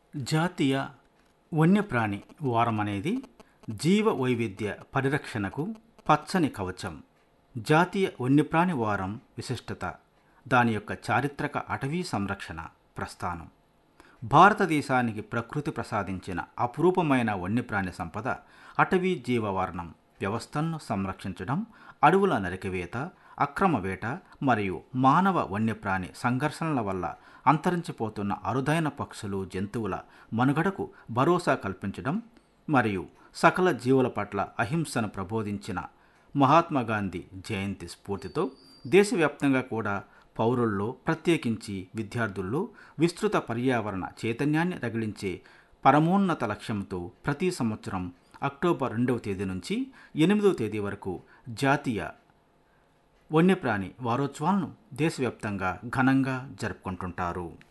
జాతీయ వన్యప్రాణి వారం అనేది జీవ వైవిధ్య పరిరక్షణకు పచ్చని కవచం జాతీయ వన్యప్రాణి వారం విశిష్టత దాని యొక్క చారిత్రక అటవీ సంరక్షణ ప్రస్థానం భారతదేశానికి ప్రకృతి ప్రసాదించిన అపురూపమైన వన్యప్రాణి సంపద అటవీ జీవవర్ణం వ్యవస్థలను సంరక్షించడం అడవుల నరికివేత అక్రమ వేట మరియు మానవ వన్యప్రాణి సంఘర్షణల వల్ల అంతరించిపోతున్న అరుదైన పక్షులు జంతువుల మనుగడకు భరోసా కల్పించడం మరియు సకల జీవుల పట్ల అహింసను ప్రబోధించిన మహాత్మా గాంధీ జయంతి స్ఫూర్తితో దేశవ్యాప్తంగా కూడా పౌరుల్లో ప్రత్యేకించి విద్యార్థుల్లో విస్తృత పర్యావరణ చైతన్యాన్ని రగిలించే పరమోన్నత లక్ష్యంతో ప్రతి సంవత్సరం అక్టోబర్ రెండవ తేదీ నుంచి ఎనిమిదవ తేదీ వరకు జాతీయ వన్యప్రాణి వారోత్సవాలను దేశవ్యాప్తంగా ఘనంగా జరుపుకుంటుంటారు